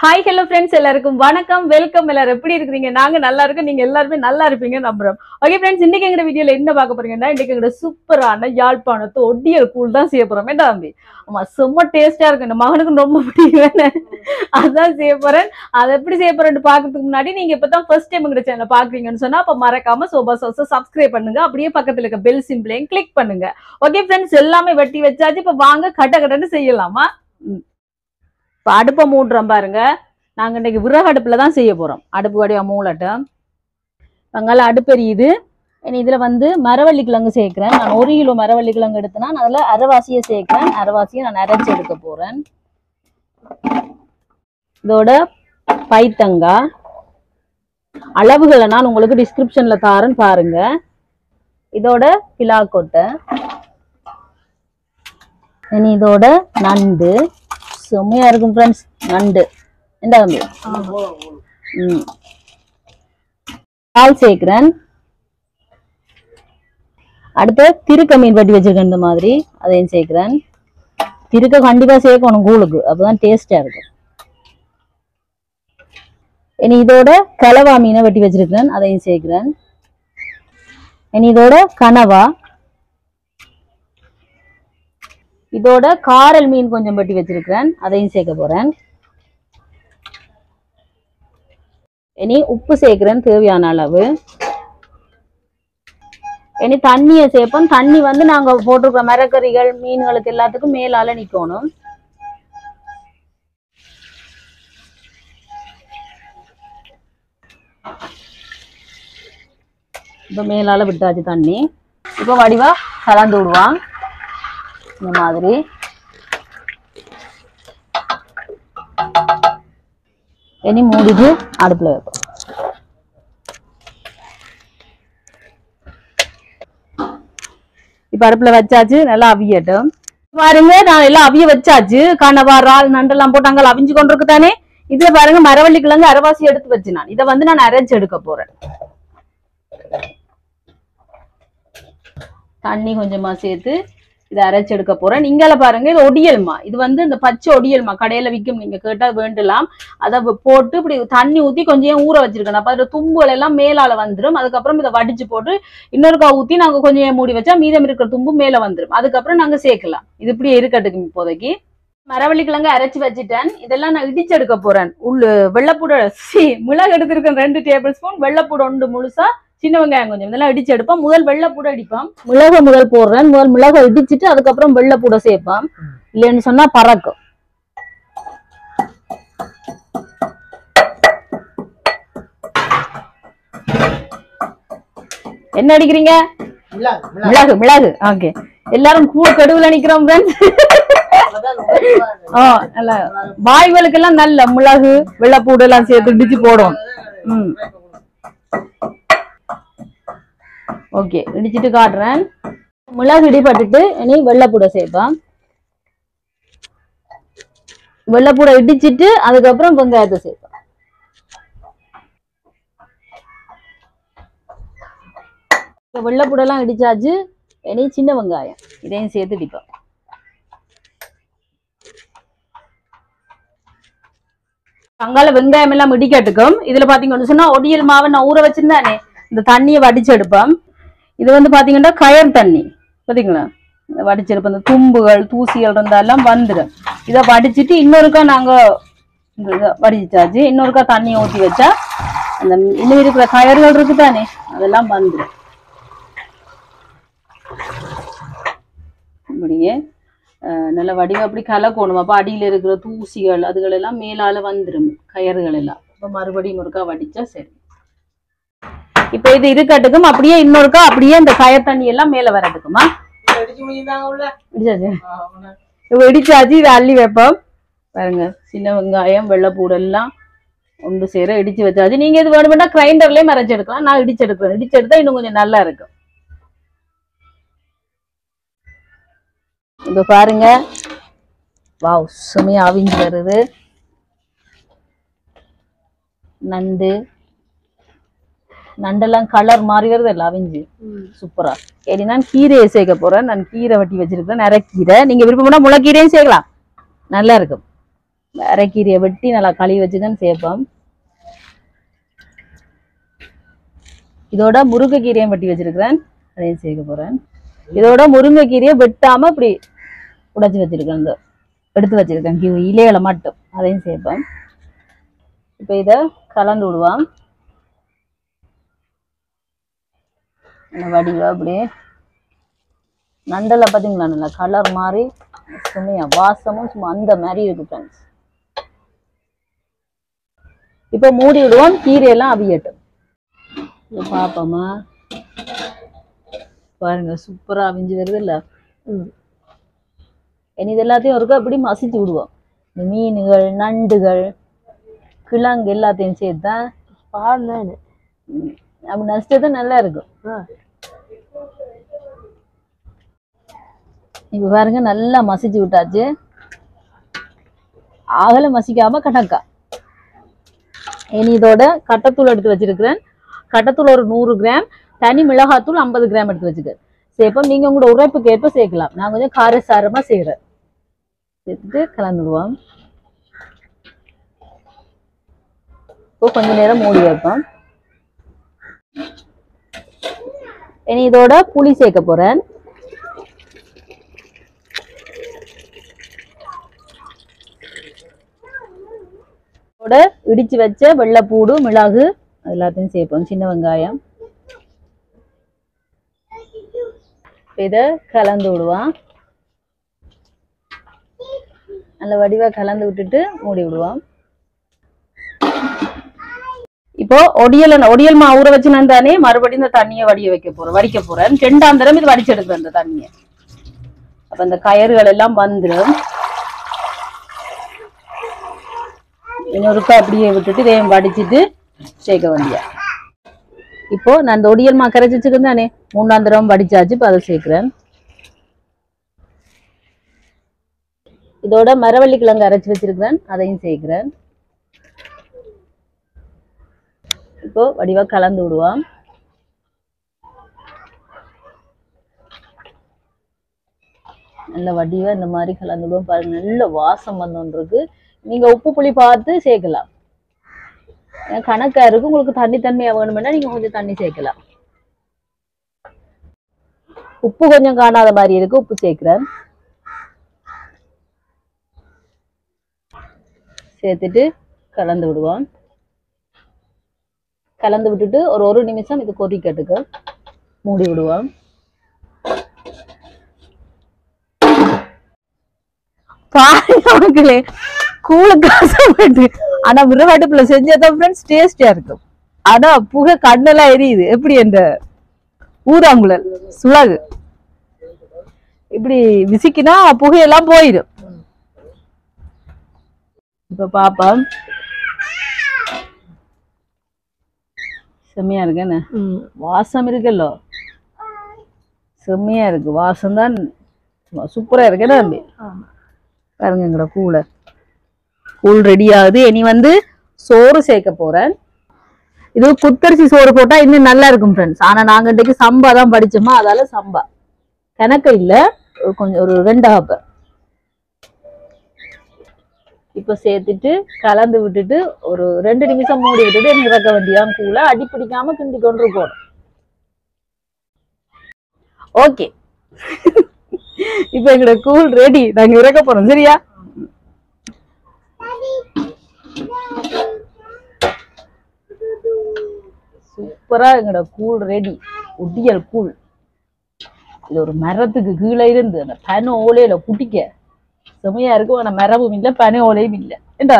Hi hello friends எல்லாருக்கும் வணக்கம் welcome எல்லாரும் எப்படி இருக்கீங்க நாங்க நல்லா இருக்கோம் நீங்க எல்லாருமே நல்லா இருப்பீங்க நம்புறோம் ஓகே ஃப்ரெண்ட்ஸ் இன்னைக்கு எங்க வீடியோல என்ன பார்க்க போறீங்கன்னா இன்னைக்கு எங்க சூப்பரான யாழ்ப்பாணத்து ஒட்டியல் கூழ் தான் செய்ய போறோம் ஏண்டா தம்பி ஆமா செம்ம டேஸ்டா இருக்கு இந்த மகனுக்கு ரொம்ப பிடிக்கும் அதான் செய்ய போறேன் அதை எப்படி செய்ய போறேன்னு பாக்கிறதுக்கு முன்னாடி நீங்க இப்பதான் ஃபர்ஸ்ட் டைம் எங்க சேனல் பாக்குறீங்கன்னு சொன்னா அப்ப மறக்காம சோபா சாஸ் சப்ஸ்கிரைப் பண்ணுங்க அப்படியே பக்கத்துல இருக்க பெல் சிம்பிளையும் கிளிக் பண்ணுங்க ஓகே ஃப்ரெண்ட்ஸ் எல்லாமே வெட்டி வச்சாச்சு இப்ப வாங்க கட்ட கட்டன்னு செய்யலாமா ம். இப்ப அடுப்பை மூடுறோம் பாருங்க நாங்க இன்னைக்கு விறகு அடுப்புல தான் செய்ய போறோம் அடுப்பு வடிவ மூலட்டம் அங்கால அடுப்பு எரியுது இனி இதுல வந்து மரவள்ளி கிழங்கு சேர்க்கிறேன் நான் ஒரு கிலோ மரவள்ளி கிழங்கு எடுத்தேன்னா நான் அதுல அரைவாசியை சேர்க்கிறேன் அரைவாசியை நான் அரைச்சு எடுக்க போறேன் இதோட பைத்தங்காய் அளவுகளை நான் உங்களுக்கு டிஸ்கிரிப்ஷன்ல தாரேன் பாருங்க இதோட பிலாக்கொட்டை இனி இதோட நண்டு செம்மையா இருக்கும் ஃப்ரெண்ட்ஸ் நண்டு என்ன தம்பி ம் பால் சேர்க்கிறேன் அடுத்து திருக்க மீன் வட்டி வச்சிருக்கேன் இந்த மாதிரி அதையும் சேர்க்கிறேன் திருக்க கண்டிப்பா சேர்க்கணும் கூழுக்கு அப்பதான் டேஸ்டா இருக்கும் இனி இதோட கலவா மீனை வெட்டி வச்சிருக்கிறேன் அதையும் சேர்க்கிறேன் இனி இதோட கனவா இதோட காரல் மீன் கொஞ்சம் வெட்டி வச்சிருக்கிறேன் அதையும் சேர்க்க போறேன் இனி உப்பு சேர்க்கிறேன் தேவையான அளவு இனி தண்ணியை சேர்ப்போம் தண்ணி வந்து நாங்க போட்டிருக்கிற மரக்கறிகள் மீன்களுக்கு எல்லாத்துக்கும் மேலால நிக்கணும் இப்போ மேலால விட்டாச்சு தண்ணி இப்போ வடிவா கலந்து விடுவான் இந்த மாதிரி இனி மூடிட்டு அடுப்புல வைப்போம் இப்ப அடுப்புல வச்சாச்சு நல்லா அவியட்டும் பாருங்க நான் எல்லாம் அவிய வச்சாச்சு கனவா இறால் நண்டெல்லாம் போட்டு அங்கே அவிஞ்சு கொண்டிருக்கு தானே இதுல பாருங்க மரவள்ளி கிழங்கு அரைவாசி எடுத்து வச்சு நான் இதை வந்து நான் அரைச்சு எடுக்க போறேன் தண்ணி கொஞ்சமா சேர்த்து இதை அரைச்சு எடுக்க போறேன் நீங்கள பாருங்க இது ஒடியல்மா இது வந்து இந்த பச்சை ஒடியல்மா கடையில விற்கும் நீங்க கேட்டா வேண்டலாம் அதை வ- போட்டு இப்படி தண்ணி ஊத்தி கொஞ்சம் ஊற வச்சிருக்கணும் அப்ப அதுல தும்புகள் எல்லாம் மேலால வந்துரும் அதுக்கப்புறம் இதை வடிச்சு போட்டு இன்னொருக்கா ஊத்தி நாங்க கொஞ்சம் மூடி வச்சா மீதம் இருக்கிற தும்பு மேல வந்துரும் அதுக்கப்புறம் நாங்க சேர்க்கலாம் இது இப்படி இருக்கட்டுக்கு இப்போதைக்கு மரவள்ளி கிழங்கு அரைச்சு வச்சுட்டேன் இதெல்லாம் நான் இடிச்சு எடுக்க போறேன் உள்ளு வெள்ளப்பூட சி மிளகு எடுத்திருக்கேன் ரெண்டு டேபிள் ஸ்பூன் வெள்ளப்பூட ஒன்று முழுசா சின்ன வெங்காயம் கொஞ்சம் இதெல்லாம் இடிச்சு எடுப்போம் முதல் வெள்ளைப்பூட அடிப்போம் மிளகு முதல் போடுறேன் முதல் மிளகு இடிச்சிட்டு அதுக்கப்புறம் வெள்ளைப்பூட சேர்ப்போம் இல்லைன்னு சொன்னா பறக்கும் என்ன அடிக்கிறீங்க மிளகு மிளகு ஓகே எல்லாரும் கூட கடுவுல நிக்கிறோம் ஃப்ரெண்ட்ஸ் ஆ நல்ல வாய்களுக்கு எல்லாம் நல்ல மிளகு வெள்ளைப்பூடு எல்லாம் சேர்த்து இடிச்சு போடும் ம் ஓகே இடிச்சிட்டு காட்டுறேன் மிளகு இடிபட்டுட்டு இனி வெள்ளைப்பூடை சேர்ப்பேன் வெள்ளைப்பூடை இடிச்சிட்டு அதுக்கப்புறம் வெங்காயத்தை சேர்ப்பேன் இப்போ வெள்ளைப்பூடெல்லாம் இடிச்சாச்சு இனி சின்ன வெங்காயம் இதையும் சேர்த்து இடிப்பேன் அங்கால வெங்காயம் எல்லாம் இடிக்கட்டுக்கும் இதுல பாத்தீங்கன்னு சொன்னா ஒடியல் மாவை நான் ஊற வச்சிருந்தானே இந்த தண்ணியை வடிச்சு எடுப்பேன் இது வந்து பாத்தீங்கன்னா கயர் தண்ணி பாத்தீங்களா இந்த வடிச்செடுப்போம் இந்த தும்புகள் தூசிகள் இருந்தாலும் வந்துடும் இதை வடிச்சிட்டு இன்னொருக்கா நாங்க இந்த இதை வடிச்சாச்சு இன்னொருக்கா தண்ணியை ஊத்தி வச்சா அந்த இன்னும் இருக்கிற கயர்கள் இருக்கு தானே அதெல்லாம் வந்துடும் இப்படியே அஹ், நல்ல வடிவம் அப்படி கலக்கணும் அப்போ அடியில் இருக்கிற தூசிகள் அதுகள் எல்லாம் மேலால வந்துடும் கயறுகள் எல்லாம் இப்போ மறுபடியும் இன்னொருக்கா வடிச்சா சரி இப்போ இது இருக்கட்டுக்கும் அப்படியே இன்னொருக்கா அப்படியே இந்த கயர் தண்ணி எல்லாம் மேல வரட்டுக்குமா இடிச்சாச்சு இப்போ இடிச்சாச்சு இதை அள்ளி வைப்போம் பாருங்க சின்ன வெங்காயம் வெள்ளைப்பூடு எல்லாம் ஒன்று சேர இடிச்சு வச்சாச்சு நீங்க இது வேணுமெண்டா கிரைண்டர்லயே மறைச்சு எடுக்கலாம் நான் இடிச்சு எடுக்கிறேன் இடிச்சு எடுத்தா இன்னும் கொஞ்சம் நல்லா இருக்கும் இப்போ பாருங்க வாவ் சுமையா அவிஞ்சு வருது நண்டு நண்டெல்லாம் கலர் மாறி வருது இல்லை அவிஞ்சு சூப்பரா சரி நான் கீரையை சேர்க்க போறேன் நான் கீரை வெட்டி வச்சிருக்கேன் நிறைய கீரை நீங்க விருப்பம்னா முளைக்கீரையும் சேர்க்கலாம் நல்லா இருக்கும் அரைக்கீரையை வெட்டி நல்லா கழுவி வச்சுக்கன்னு சேர்ப்போம் இதோட முருங்கைக்கீரையும் வெட்டி வச்சிருக்கிறேன் அதையும் சேர்க்க போறேன் இதோட முருங்கைக்கீரையை வெட்டாம இப்படி உடைச்சு வச்சிருக்கேன் இந்த எடுத்து வச்சிருக்கேன் கீ இலைகளை மட்டும் அதையும் சேர்ப்பேன் இப்போ இதை கலந்து விடுவான் இந்த வடிவா அப்படியே நண்டலை பார்த்தீங்களா நல்லா கலர் மாதிரி சும்மையா வாசமும் சும்மா அந்த மாதிரி இருக்கு ஃப்ரெண்ட்ஸ் இப்போ மூடி விடுவோம் கீரையெல்லாம் அவியட்டும் இது பார்ப்போமா பாருங்க சூப்பரா அவிஞ்சு வருது இல்ல இனி இது எல்லாத்தையும் ஒருக்கா அப்படி மசிச்சு விடுவோம் இந்த மீன்கள் நண்டுகள் கிழங்கு எல்லாத்தையும் சேர்த்தா பாருங்க அப்படி நசிச்சது நல்லா இருக்கும் இப்ப பாருங்க நல்லா மசிச்சு விட்டாச்சு ஆகல மசிக்காம கணக்கா இனி இதோட கட்டத்தூள் எடுத்து வச்சிருக்கிறேன் கட்டத்தூள் ஒரு நூறு கிராம் தனி மிளகாத்தூள் ஐம்பது கிராம் எடுத்து வச்சுக்கிறேன் சேர்ப்போம் நீங்க உங்களோட உரைப்புக்கு ஏற்ப சேர்க்கலாம் நான் கொஞ்சம் காரசாரமா செய்கிறேன் சேர்த்துட்டு கலந்துடுவோம் இப்போ கொஞ்ச நேரம் மூடி வைப்போம் இனி இதோட புளி சேர்க்க போறேன் இதோட இடிச்சு வச்ச வெள்ளைப்பூடு மிளகு அது எல்லாத்தையும் சேர்ப்போம் சின்ன வெங்காயம் இதை கலந்து விடுவான் நல்ல வடிவா கலந்து விட்டுட்டு மூடி விடுவான் இப்போ ஒடியல் ஒடியல் மா ஊற வச்சு நான் தானே மறுபடியும் இந்த தண்ணியை வடிய வைக்க போறேன் வடிக்க போறேன் ரெண்டாம் தரம் இது வடிச்செடுக்கிறேன் இந்த தண்ணியை அப்ப இந்த கயறுகள் எல்லாம் வந்துடும் இன்னொருக்கா அப்படியே விட்டுட்டு இதையும் வடிச்சிட்டு சேர்க்க வேண்டிய இப்போ நான் இந்த ஒடியல் மா கரைச்சி வச்சுக்கிறேன் தானே மூணாம் தரம் வடிச்சாச்சு இப்போ அதை சேர்க்கிறேன் இதோட மரவள்ளி கிழங்கு அரைச்சி வச்சிருக்கிறேன் அதையும் சேர்க்கிறேன் இப்போ வடிவா கலந்து விடுவான் நல்ல வடிவா இந்த மாதிரி கலந்து விடுவோம் பாருங்க நல்ல வாசம் வந்து இருக்கு நீங்க உப்பு புளி பார்த்து சேர்க்கலாம் ஏன்னா கணக்கா இருக்கு உங்களுக்கு தண்ணி தன்மையா வேணும்னா நீங்க கொஞ்சம் தண்ணி சேர்க்கலாம் உப்பு கொஞ்சம் காணாத மாதிரி இருக்கு உப்பு சேர்க்கிறேன் சேர்த்துட்டு கலந்து விடுவோம் கலந்து விட்டுட்டு ஒரு ஒரு நிமிஷம் இது கொதிக்கட்டுக்க மூடி விடுவோம் பாருங்க மக்களே கூழ கசப்பட்டு ஆனா விறகாட்டுப்புல செஞ்சதான் ஃப்ரெண்ட்ஸ் டேஸ்டியா இருக்கும் ஆனா புகை கண்ணெல்லாம் எரியுது எப்படி என்ற ஊதாங்குழல் சுளகு இப்படி விசிக்கினா புகையெல்லாம் போயிடும் இப்ப பாப்போம் செம்மையா இருக்கு என்ன வாசம் இருக்குல்லோ செம்மையா இருக்கு வாசம் தான் சூப்பரா இருக்கு என்ன தம்பி பாருங்க எங்கட கூழ கூழ் ரெடி ஆகுது இனி வந்து சோறு சேர்க்க போறேன் இது குத்தரிசி சோறு போட்டா இன்னும் நல்லா இருக்கும் ஃப்ரெண்ட்ஸ் ஆனா நாங்க இன்றைக்கு சம்பா தான் படிச்சோமா அதால சம்பா கணக்கு இல்ல ஒரு கொஞ்சம் ஒரு ரெண்டு ஹப்பர் இப்ப சேர்த்துட்டு கலந்து விட்டுட்டு ஒரு ரெண்டு நிமிஷம் மூடி விட்டுட்டு இறக்க வேண்டியதான் கூழ அடி பிடிக்காம கிண்டி கொண்டு இருக்கணும் ஓகே இப்ப எங்களோட கூழ் ரெடி நாங்க இறக்க போறோம் சரியா சூப்பரா எங்களோட கூழ் ரெடி ஒட்டியல் கூழ் இது ஒரு மரத்துக்கு கீழே இருந்து அந்த பனை ஓலையில குட்டிக்க செமையா இருக்கும் ஆனா மரமும் இல்லை பனை ஓலையும் இல்லை என்ன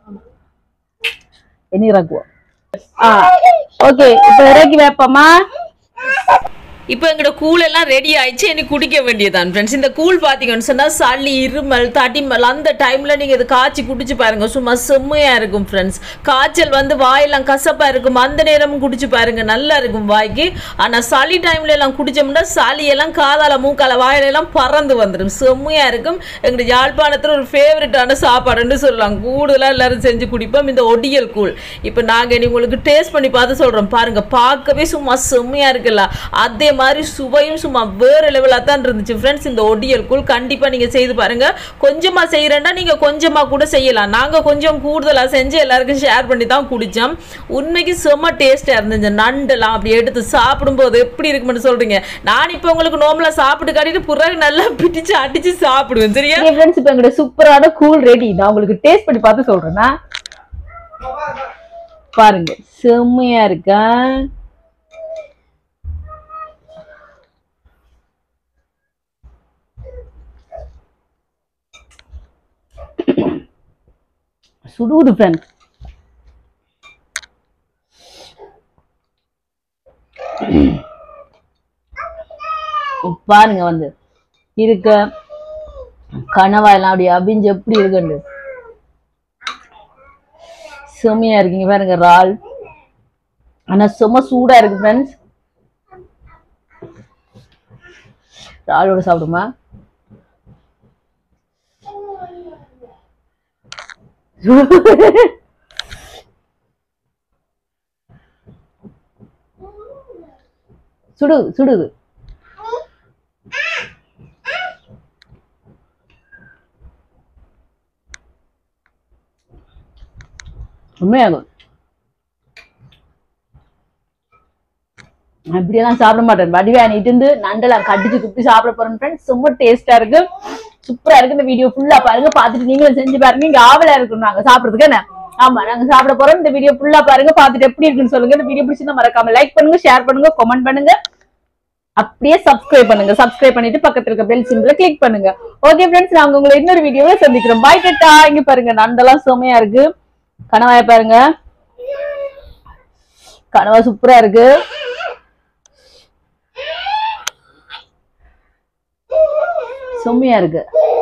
இனி இறக்குவோம் ஆ ஓகே இப்ப இறக்கி வைப்போமா இப்போ எங்களோட கூழ் எல்லாம் ரெடி ஆயிடுச்சு இனி குடிக்க வேண்டியதான் ஃப்ரெண்ட்ஸ் இந்த கூழ் பார்த்தீங்கன்னு சொன்னால் சளி இருமல் தட்டிமல் அந்த டைமில் நீங்கள் இது காய்ச்சி குடிச்சு பாருங்க சும்மா செம்மையாக இருக்கும் ஃப்ரெண்ட்ஸ் காய்ச்சல் வந்து வாயெல்லாம் கசப்பாக இருக்கும் அந்த நேரமும் குடிச்சு பாருங்க நல்லா இருக்கும் வாய்க்கு ஆனால் சளி டைம்ல எல்லாம் குடிச்சோம்னா சளி எல்லாம் காதால மூக்கால வாயில எல்லாம் பறந்து வந்துடும் செம்மையாக இருக்கும் எங்களுடைய யாழ்ப்பாணத்தில் ஒரு ஃபேவரட்டான சாப்பாடுன்னு சொல்லலாம் கூடுதலாக எல்லாரும் செஞ்சு குடிப்போம் இந்த ஒடியல் கூழ் இப்போ நாங்கள் இனி உங்களுக்கு டேஸ்ட் பண்ணி பார்த்து சொல்கிறோம் பாருங்க பார்க்கவே சும்மா செம்மையாக இருக்குல்ல அதே மாதிரி சுவையும் சும்மா வேறு லெவலாக தான் இருந்துச்சு ஃப்ரெண்ட்ஸ் இந்த ஒடியல் கூழ் கண்டிப்பாக நீங்கள் செய்து பாருங்க கொஞ்சமாக செய்கிறேன்னா நீங்கள் கொஞ்சமாக கூட செய்யலாம் நாங்கள் கொஞ்சம் கூடுதலாக செஞ்சு எல்லாருக்கும் ஷேர் பண்ணி தான் குடித்தோம் உண்மைக்கு செம்ம டேஸ்ட்டாக இருந்துச்சு நண்டெல்லாம் அப்படி எடுத்து சாப்பிடும்போது எப்படி இருக்குமென்னு சொல்கிறீங்க நான் இப்போ உங்களுக்கு நோம்பலாக சாப்பிட்டு காட்டிட்டு பிறகு நல்லா பிடிச்சு அடிச்சு சாப்பிடுவேன் சரியா ஃப்ரெண்ட்ஸ் இப்போ எங்களோட சூப்பரான கூல் ரெடி நான் உங்களுக்கு டேஸ்ட் பண்ணி பார்த்து சொல்றேன்னா பாருங்க செம்மையா இருக்கா சுடுகுது ஃப்ரெண்ட் பாருங்க வந்து இருக்க கனவா எல்லாம் அப்படி அபிஞ்சு எப்படி இருக்குண்டு செம்மையா இருக்கீங்க பாருங்க இறால் ஆனா செம்ம சூடா இருக்கு ஃப்ரெண்ட்ஸ் இறாலோட சாப்பிடுமா சுடு சுடுது உண்மையாகும் நான் இப்படியெல்லாம் சாப்பிட மாட்டேன் வடிவே அணிட்டு இருந்து நண்டெல்லாம் கடிச்சு குப்பி சாப்பிட போறேன் ஃப்ரெண்ட்ஸ் ரொம்ப டேஸ்டா இருக்கு சூப்பரா இருக்கு இந்த வீடியோ ஃபுல்லா பாருங்க பார்த்துட்டு நீங்களும் செஞ்சு பாருங்க இங்க ஆவலா இருக்கும் நாங்க சாப்பிடுறதுக்கு என்ன ஆமா நாங்க சாப்பிட போறோம் இந்த வீடியோ ஃபுல்லா பாருங்க பார்த்துட்டு எப்படி இருக்குன்னு சொல்லுங்க இந்த வீடியோ பிடிச்சிருந்தா மறக்காம லைக் பண்ணுங்க ஷேர் பண்ணுங்க கமெண்ட் பண்ணுங்க அப்படியே சப்ஸ்கிரைப் பண்ணுங்க சப்ஸ்கிரைப் பண்ணிட்டு பக்கத்துல இருக்க பெல் சிம்பிள கிளிக் பண்ணுங்க ஓகே ஃப்ரெண்ட்ஸ் நாங்க உங்களை இன்னொரு வீடியோல சந்திக்கிறோம் பாய் டட்டா இங்க பாருங்க நண்டெல்லாம் செமையா இருக்கு கனவாய பாருங்க கனவா சூப்பரா இருக்கு செம்மையா இருக்கு